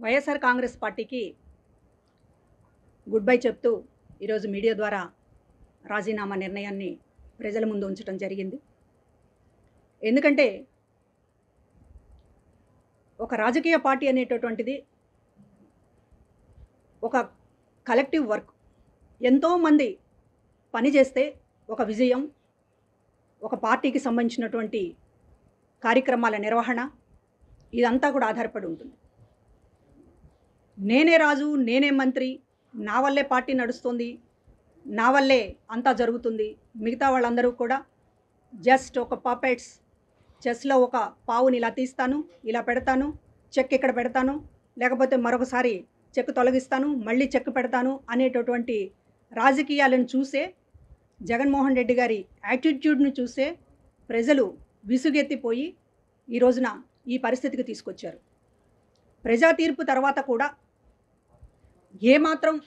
వైఎస్ఆర్ కాంగ్రెస్ పార్టీకి good bye చెప్తూ ఈరోజు మీడియా ద్వారా రాజీనామా నిర్ణయాన్ని ప్రజల ముందు ఉంచడం జరిగింది ఎందుకంటే ఒక రాజకీయ పార్టీ అనేటటువంటిది ఒక కలెక్టివ్ వర్క్ ఎంతోమంది పని చేస్తే ఒక విజయం ఒక పార్టీకి సంబంధించినటువంటి కార్యక్రమాల నిర్వహణ ఇదంతా కూడా ఆధారపడి ఉంటుంది నేనే రాజు నేనే మంత్రి నా వల్లే పార్టీ నడుస్తుంది నా వల్లే అంతా జరుగుతుంది మిగతా వాళ్ళందరూ కూడా జస్ట్ ఒక పాపెట్స్ చెస్లో ఒక పావుని ఇలా తీస్తాను ఇలా పెడతాను చెక్ ఇక్కడ పెడతాను లేకపోతే మరొకసారి చెక్ తొలగిస్తాను మళ్ళీ చెక్ పెడతాను అనేటటువంటి రాజకీయాలను చూసే జగన్మోహన్ రెడ్డి గారి యాటిట్యూడ్ను చూసే ప్రజలు విసుగెత్తిపోయి ఈ రోజున ఈ పరిస్థితికి తీసుకొచ్చారు ప్రజా తీర్పు తర్వాత కూడా ఏమాత్రం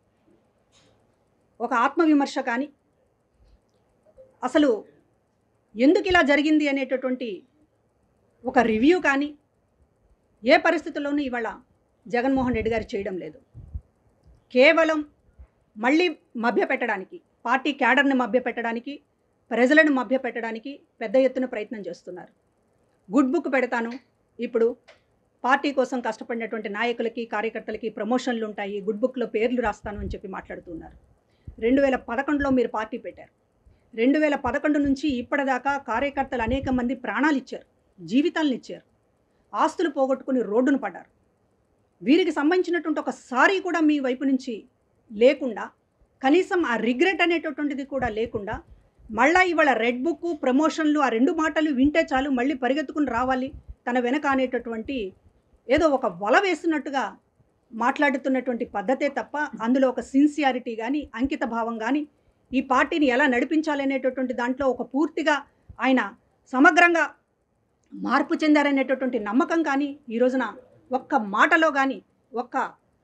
ఒక ఆత్మవిమర్శ కానీ అసలు ఎందుకు ఇలా జరిగింది అనేటటువంటి ఒక రివ్యూ కానీ ఏ పరిస్థితుల్లోనూ ఇవాళ జగన్మోహన్ రెడ్డి గారు చేయడం లేదు కేవలం మళ్ళీ మభ్యపెట్టడానికి పార్టీ క్యాడర్ని మభ్యపెట్టడానికి ప్రజలను మభ్యపెట్టడానికి పెద్ద ఎత్తున ప్రయత్నం చేస్తున్నారు గుడ్ బుక్ పెడతాను ఇప్పుడు పార్టీ కోసం కష్టపడినటువంటి నాయకులకి కార్యకర్తలకి ప్రమోషన్లు ఉంటాయి గుడ్ బుక్లో పేర్లు రాస్తాను అని చెప్పి మాట్లాడుతున్నారు రెండు వేల పదకొండులో మీరు పార్టీ పెట్టారు రెండు వేల పదకొండు నుంచి ఇప్పటిదాకా కార్యకర్తలు అనేక మంది ప్రాణాలు ఇచ్చారు జీవితాలను ఇచ్చారు ఆస్తులు పోగొట్టుకుని రోడ్డును పడ్డారు వీరికి సంబంధించినటువంటి ఒక సారీ కూడా మీ వైపు నుంచి లేకుండా కనీసం ఆ రిగ్రెట్ అనేటటువంటిది కూడా లేకుండా మళ్ళా ఇవాళ రెడ్ బుక్ ప్రమోషన్లు ఆ రెండు మాటలు వింటే చాలు మళ్ళీ పరిగెత్తుకుని రావాలి తన వెనక అనేటటువంటి ఏదో ఒక వల వేస్తున్నట్టుగా మాట్లాడుతున్నటువంటి పద్ధతే తప్ప అందులో ఒక సిన్సియారిటీ కానీ అంకిత భావం కానీ ఈ పార్టీని ఎలా నడిపించాలనేటటువంటి దాంట్లో ఒక పూర్తిగా ఆయన సమగ్రంగా మార్పు చెందారనేటటువంటి నమ్మకం కానీ ఈ రోజున ఒక్క మాటలో కానీ ఒక్క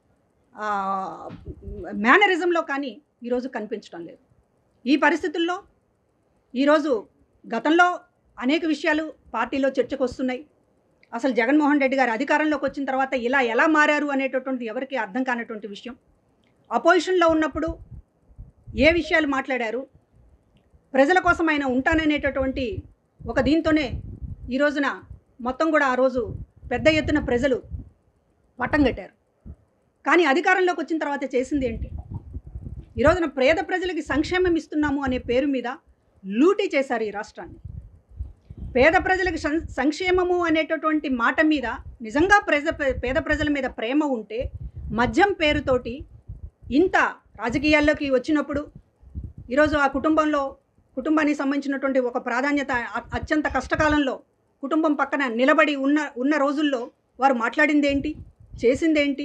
మేనరిజంలో కానీ ఈరోజు కనిపించడం లేదు ఈ పరిస్థితుల్లో ఈరోజు గతంలో అనేక విషయాలు పార్టీలో చర్చకు వస్తున్నాయి అసలు జగన్మోహన్ రెడ్డి గారు అధికారంలోకి వచ్చిన తర్వాత ఇలా ఎలా మారారు అనేటటువంటిది ఎవరికి అర్థం కానటువంటి విషయం అపోజిషన్లో ఉన్నప్పుడు ఏ విషయాలు మాట్లాడారు ప్రజల కోసం ఆయన ఉంటాననేటటువంటి ఒక దీంతోనే ఈ రోజున మొత్తం కూడా ఆ రోజు పెద్ద ఎత్తున ప్రజలు పట్టం కట్టారు కానీ అధికారంలోకి వచ్చిన తర్వాత చేసింది ఏంటి ఈ రోజున పేద ప్రజలకి సంక్షేమం ఇస్తున్నాము అనే పేరు మీద లూటీ చేశారు ఈ రాష్ట్రాన్ని పేద ప్రజలకు సం- సంక్షేమము అనేటటువంటి మాట మీద నిజంగా ప్రజ పేద ప్రజల మీద ప్రేమ ఉంటే మద్యం పేరుతోటి ఇంత రాజకీయాల్లోకి వచ్చినప్పుడు ఈరోజు ఆ కుటుంబంలో కుటుంబానికి సంబంధించినటువంటి ఒక ప్రాధాన్యత అ- అత్యంత కష్టకాలంలో కుటుంబం పక్కన నిలబడి ఉన్న ఉన్న రోజుల్లో వారు మాట్లాడింది ఏంటి చేసిందేంటి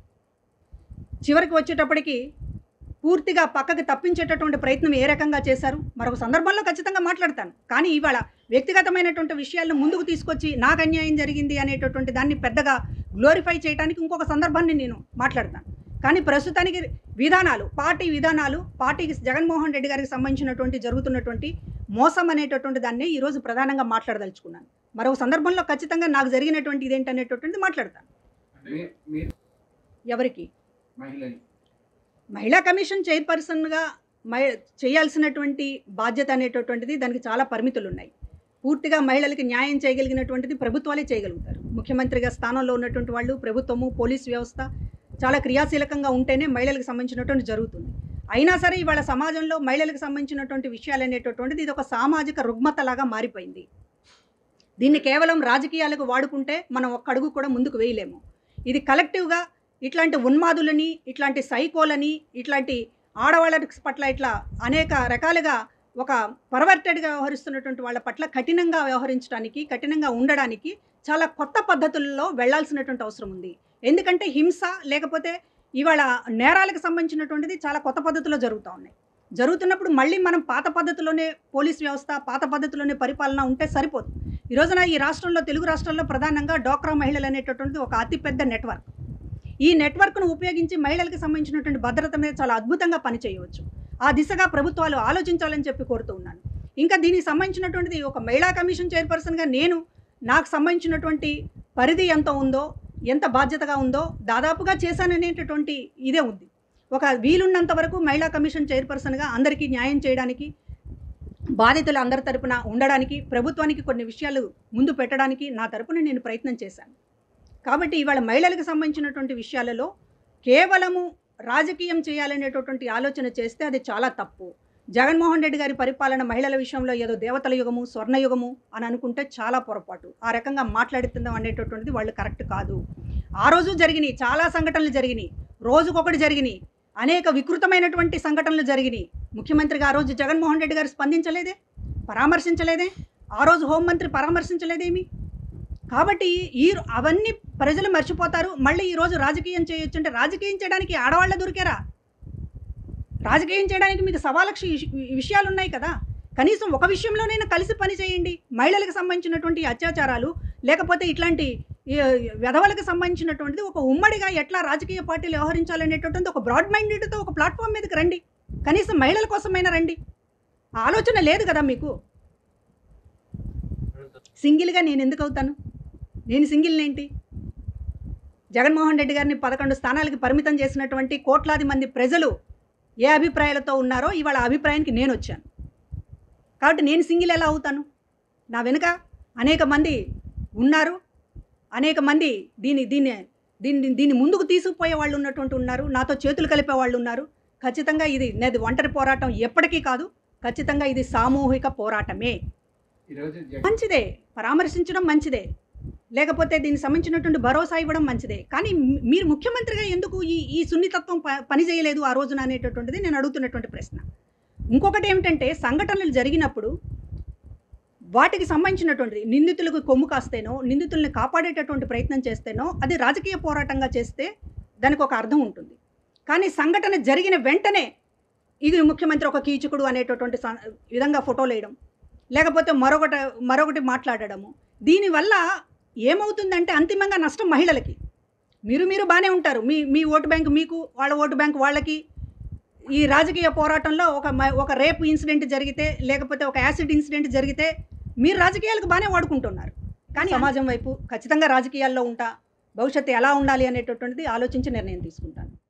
చివరికి వచ్చేటప్పటికి పూర్తిగా పక్కకి తప్పించేటటువంటి ప్రయత్నం ఏ రకంగా చేశారు మరొక సందర్భంలో ఖచ్చితంగా మాట్లాడతాను కానీ ఇవాళ వ్యక్తిగతమైనటువంటి విషయాలను ముందుకు తీసుకొచ్చి నాకు అన్యాయం జరిగింది అనేటటువంటి దాన్ని పెద్దగా గ్లోరిఫై చేయడానికి ఇంకొక సందర్భాన్ని నేను మాట్లాడతాను కానీ ప్రస్తుతానికి విధానాలు పార్టీ విధానాలు పార్టీకి జగన్మోహన్ రెడ్డి గారికి సంబంధించినటువంటి జరుగుతున్నటువంటి మోసం అనేటటువంటి దాన్ని ఈరోజు ప్రధానంగా మాట్లాడదలుచుకున్నాను మరొక సందర్భంలో ఖచ్చితంగా నాకు జరిగినటువంటి ఇదేంటి అనేటటువంటిది మాట్లాడతాను మీ- మీరు ఎవరికి మహిళలు మహిళా కమిషన్ చైర్పర్సన్గా మహి చేయాల్సినటువంటి బాధ్యత అనేటటువంటిది దానికి చాలా పరిమితులు ఉన్నాయి పూర్తిగా మహిళలకి న్యాయం చేయగలిగినటువంటిది ప్రభుత్వాలే చేయగలుగుతారు ముఖ్యమంత్రిగా స్థానంలో ఉన్నటువంటి వాళ్ళు ప్రభుత్వము పోలీస్ వ్యవస్థ చాలా క్రియాశీలకంగా ఉంటేనే మహిళలకు సంబంధించినటువంటి జరుగుతుంది అయినా సరే ఇవాళ సమాజంలో మహిళలకు సంబంధించినటువంటి విషయాలు అనేటటువంటిది ఇది ఒక సామాజిక రుగ్మతలాగా మారిపోయింది దీన్ని కేవలం రాజకీయాలకు వాడుకుంటే మనం ఒక్క అడుగు కూడా ముందుకు వేయలేము ఇది కలెక్టివ్గా ఇట్లాంటి ఉన్మాదులని ఇట్లాంటి సైకోలని ఇట్లాంటి ఆడవాళ్ళ పట్ల ఇట్లా అనేక రకాలుగా ఒక పర్వర్టెడ్గా వ్యవహరిస్తున్నటువంటి వాళ్ళ పట్ల కఠినంగా వ్యవహరించడానికి కఠినంగా ఉండడానికి చాలా కొత్త పద్ధతుల్లో వెళ్ళాల్సినటువంటి అవసరం ఉంది ఎందుకంటే హింస లేకపోతే ఇవాళ నేరాలకు సంబంధించినటువంటిది చాలా కొత్త పద్ధతిలో జరుగుతూ ఉన్నాయి జరుగుతున్నప్పుడు మళ్ళీ మనం పాత పద్ధతిలోనే పోలీస్ వ్యవస్థ పాత పద్ధతిలోనే పరిపాలన ఉంటే సరిపోదు ఈ రోజున ఈ రాష్ట్రంలో తెలుగు రాష్ట్రాల్లో ప్రధానంగా డోక్రా మహిళలు అనేటటువంటిది ఒక అతిపెద్ద నెట్వర్క్ ఈ నెట్వర్క్ను ఉపయోగించి మహిళలకు సంబంధించినటువంటి భద్రత మీద చాలా అద్భుతంగా పనిచేయవచ్చు ఆ దిశగా ప్రభుత్వాలు ఆలోచించాలని చెప్పి కోరుతూ ఉన్నాను ఇంకా దీనికి సంబంధించినటువంటిది ఒక మహిళా కమిషన్ చైర్పర్సన్గా నేను నాకు సంబంధించినటువంటి పరిధి ఎంత ఉందో ఎంత బాధ్యతగా ఉందో దాదాపుగా చేశాననేటటువంటి ఇదే ఉంది ఒక వీలున్నంత వరకు మహిళా కమిషన్ చైర్పర్సన్గా అందరికీ న్యాయం చేయడానికి బాధితులు అందరి తరపున ఉండడానికి ప్రభుత్వానికి కొన్ని విషయాలు ముందు పెట్టడానికి నా తరపున నేను ప్రయత్నం చేశాను కాబట్టి ఇవాళ మహిళలకు సంబంధించినటువంటి విషయాలలో కేవలము రాజకీయం చేయాలనేటటువంటి ఆలోచన చేస్తే అది చాలా తప్పు జగన్మోహన్ రెడ్డి గారి పరిపాలన మహిళల విషయంలో ఏదో దేవతల యుగము స్వర్ణయుగము అని అనుకుంటే చాలా పొరపాటు ఆ రకంగా మాట్లాడుతుందాం అనేటటువంటిది వాళ్ళు కరెక్ట్ కాదు ఆ రోజు జరిగినాయి చాలా సంఘటనలు జరిగినాయి రోజుకొకటి జరిగినాయి అనేక వికృతమైనటువంటి సంఘటనలు జరిగినాయి ముఖ్యమంత్రిగా ఆ రోజు జగన్మోహన్ రెడ్డి గారు స్పందించలేదే పరామర్శించలేదే ఆ రోజు హోంమంత్రి పరామర్శించలేదేమి కాబట్టి ఈ అవన్నీ ప్రజలు మర్చిపోతారు మళ్ళీ ఈరోజు రాజకీయం చేయొచ్చు అంటే రాజకీయం చేయడానికి ఆడవాళ్ళ దొరికారా రాజకీయం చేయడానికి మీకు సవాలక్ష విషయాలు ఉన్నాయి కదా కనీసం ఒక విషయంలోనైనా కలిసి పని చేయండి మహిళలకు సంబంధించినటువంటి అత్యాచారాలు లేకపోతే ఇట్లాంటి ఈ, వెధవలకు సంబంధించినటువంటిది ఒక ఉమ్మడిగా ఎట్లా రాజకీయ పార్టీలు వ్యవహరించాలనేటటువంటి ఒక బ్రాడ్ మైండెడ్తో ఒక ప్లాట్ఫామ్ మీదకి రండి కనీసం మహిళల కోసమైనా రండి ఆ ఆలోచన లేదు కదా మీకు సింగిల్గా నేను ఎందుకు అవుతాను నేను సింగిల్ ఏంటి జగన్మోహన్ రెడ్డి గారిని పదకొండు స్థానాలకి పరిమితం చేసినటువంటి కోట్లాది మంది ప్రజలు ఏ అభిప్రాయాలతో ఉన్నారో ఇవాళ ఆ అభిప్రాయానికి నేను వచ్చాను కాబట్టి నేను సింగిల్ ఎలా అవుతాను నా వెనుక అనేక మంది ఉన్నారు అనేక మంది దీన్ని దీన్ని దీన్ని దీన్ని ముందుకు తీసుకుపోయే వాళ్ళు ఉన్నటువంటి ఉన్నారు నాతో చేతులు కలిపే వాళ్ళు ఉన్నారు ఖచ్చితంగా ఇది నేది ఒంటరి పోరాటం ఎప్పటికీ కాదు ఖచ్చితంగా ఇది సామూహిక పోరాటమే ఈరోజు జగన్ మంచిదే పరామర్శించడం మంచిదే లేకపోతే దీనికి సంబంధించినటువంటి భరోసా ఇవ్వడం మంచిదే కానీ మీ- మీరు ముఖ్యమంత్రిగా ఎందుకు ఈ ఈ సున్నితత్వం ప- పని చేయలేదు ఆ రోజున అనేటటువంటిది నేను అడుగుతున్నటువంటి ప్రశ్న ఇంకొకటి ఏమిటంటే సంఘటనలు జరిగినప్పుడు వాటికి సంబంధించినటువంటి నిందితులకు కొమ్ము కాస్తేనో నిందితుల్ని కాపాడేటటువంటి ప్రయత్నం చేస్తేనో అది రాజకీయ పోరాటంగా చేస్తే దానికి ఒక అర్థం ఉంటుంది కానీ సంఘటన జరిగిన వెంటనే ఇది ముఖ్యమంత్రి ఒక కీచకుడు అనేటటువంటి స- విధంగా ఫోటోలు వేయడం లేకపోతే మరొకటి మరొకటి మాట్లాడడము దీనివల్ల ఏమవుతుందంటే అంతిమంగా నష్టం మహిళలకి మీరు మీరు బాగానే ఉంటారు మీ మీ ఓటు బ్యాంక్ మీకు వాళ్ళ ఓటు బ్యాంక్ వాళ్ళకి ఈ రాజకీయ పోరాటంలో ఒక మ- ఒక రేప్ ఇన్సిడెంట్ జరిగితే లేకపోతే ఒక యాసిడ్ ఇన్సిడెంట్ జరిగితే మీరు రాజకీయాలకు బాగానే వాడుకుంటున్నారు కానీ సమాజం వైపు ఖచ్చితంగా రాజకీయాల్లో ఉంటా భవిష్యత్తు ఎలా ఉండాలి అనేటటువంటిది ఆలోచించి నిర్ణయం తీసుకుంటాను